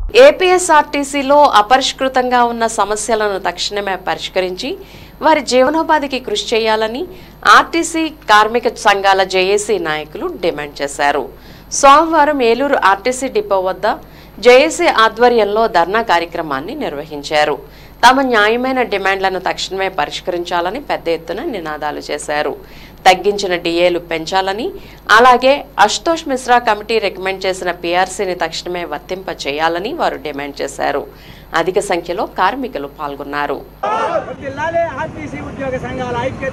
ఏపీఎస్ఆర్టీసీలో అపరిష్కృతంగా ఉన్న సమస్యలను తక్షణమే పరిష్కరించి వారి జీవనోపాధికి కృషి చేయాలని ఆర్టీసీ కార్మిక సంఘాల జేఏసీ నాయకులు డిమాండ్ చేశారు సోమవారం ఏలూరు ఆర్టీసీ డిపో వద్ద జేఏసీ ఆధ్వర్యంలో ధర్నా కార్యక్రమాన్ని నిర్వహించారు తమ న్యాయమైన డిమాండ్లను తక్షణమే పరిష్కరించాలని పెద్ద ఎత్తున నినాదాలు చేశారు తగ్గించిన డిఏలు పెంచాలని అలాగే అశుతోష్ మిశ్రా కమిటీ రికమెండ్ చేసిన పీఆర్సీని తక్షణమే వర్తింప చేయాలని వారు డిమాండ్ చేశారు అధిక సంఖ్యలో కార్మికులు పాల్గొన్నారు వర్ధిల్లాలి ఆర్టీసీ ఉద్యోగ సంఘాల ఐక్యత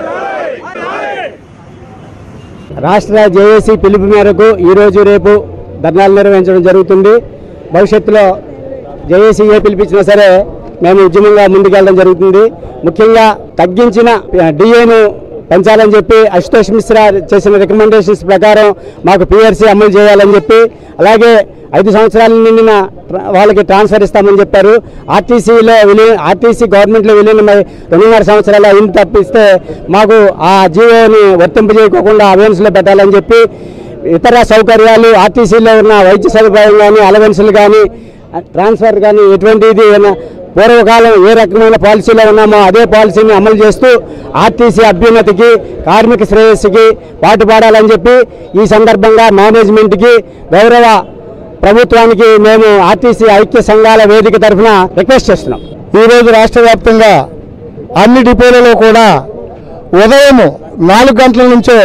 రాష్ట్ర జేఏసీ పిలుపు మేరకు ఈరోజు రేపు ధర్నాలు నిర్వహించడం జరుగుతుంది భవిష్యత్తులో జేఏసీ ఏ పిలిపించినా సరే మేము ఉద్యమంగా ముందుకెళ్ళడం జరుగుతుంది ముఖ్యంగా తగ్గించిన డిఏను పెంచాలని చెప్పి అశుతోష్ మిశ్రా చేసిన రికమెండేషన్స్ ప్రకారం మాకు పిఆర్సీ అమలు చేయాలని చెప్పి అలాగే ఐదు సంవత్సరాల నిండిన ట్ర- వాళ్ళకి ట్రాన్స్ఫర్ ఇస్తామని చెప్పారు ఆర్టీసీలో విలీ ఆర్టీసీ గవర్నమెంట్లో విలీనమై రెండున్నర సంవత్సరాలు అయింది తప్పిస్తే మాకు ఆ జీవోని వర్తింపజేయకోకుండా అవేన్స్లో పెట్టాలని చెప్పి ఇతర సౌకర్యాలు ఆర్టీసీలో ఉన్న వైద్య సదుపాయం కానీ అలవెన్సులు కానీ ట్రాన్స్ఫర్ కానీ ఎటువంటిది ఏమైనా పూర్వకాలం ఏ రకమైన పాలసీలో ఉన్నామో అదే పాలసీని అమలు చేస్తూ ఆర్టీసీ అభ్యున్నతికి కార్మిక శ్రేయస్సుకి పాటుపడాలని చెప్పి ఈ సందర్భంగా మేనేజ్మెంట్కి గౌరవ ప్రభుత్వానికి మేము ఆర్టీసీ ఐక్య సంఘాల వేదిక తరఫున రిక్వెస్ట్ చేస్తున్నాం ఈరోజు రాష్ట్ర వ్యాప్తంగా అన్ని డిపోలలో కూడా ఉదయం నాలుగు గంటల నుంచే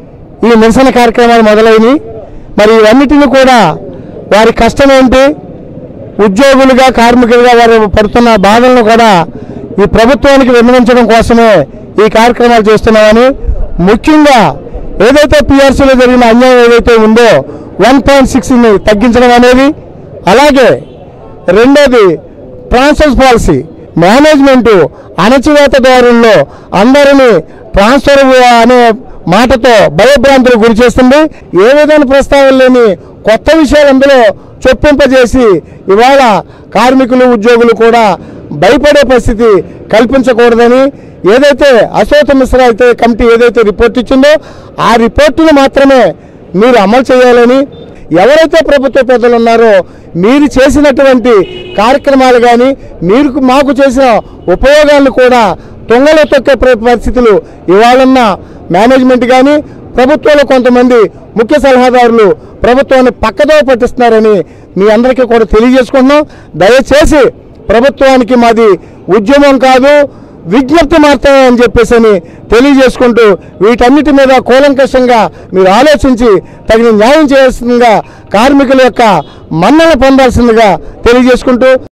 ఈ నిరసన కార్యక్రమాలు మొదలైనవి మరి ఇవన్నిటిని కూడా వారి కష్టం ఏంటి ఉద్యోగులుగా కార్మికులుగా వారు పడుతున్న బాధలను కూడా ఈ ప్రభుత్వానికి విన్నవించడం కోసమే ఈ కార్యక్రమాలు చేస్తున్నామని ముఖ్యంగా ఏదైతే పిఆర్సీలో జరిగిన అన్యాయం ఏదైతే ఉందో వన్ పాయింట్ సిక్స్ని తగ్గించడం అనేది అలాగే రెండోది ట్రాన్స్ఫర్ పాలసీ మేనేజ్మెంటు అణచివేత దారుల్లో అందరినీ ట్రాన్స్ఫర్ అనే మాటతో భయభ్రాంతులకు గురి చేస్తుంది ఏ విధమైన ప్రస్తావన లేని కొత్త విషయాలు అందులో చొప్పింపజేసి ఇవాళ కార్మికులు ఉద్యోగులు కూడా భయపడే పరిస్థితి కల్పించకూడదని ఏదైతే అశోక్ మిశ్రా అయితే కమిటీ ఏదైతే రిపోర్ట్ ఇచ్చిందో ఆ రిపోర్టును మాత్రమే మీరు అమలు చేయాలని ఎవరైతే ప్రభుత్వ పెద్దలు ఉన్నారో మీరు చేసినటువంటి కార్యక్రమాలు కానీ మీరు మాకు చేసిన ఉపయోగాలను కూడా తొంగలో తొక్కే ప్ర- పరిస్థితులు ఇవాళన్న మేనేజ్మెంట్ కానీ ప్రభుత్వంలో కొంతమంది ముఖ్య సలహాదారులు ప్రభుత్వాన్ని పక్కదో పట్టిస్తున్నారని మీ అందరికీ కూడా తెలియజేసుకుంటున్నాం దయచేసి ప్రభుత్వానికి మాది ఉద్యమం కాదు విజ్ఞప్తి మాత్రమే అని చెప్పేసి అని తెలియజేసుకుంటూ వీటన్నిటి మీద కూలంకషంగా మీరు ఆలోచించి తగిన న్యాయం చేయాల్సిందిగా కార్మికుల యొక్క మన్నన పొందాల్సిందిగా తెలియజేసుకుంటూ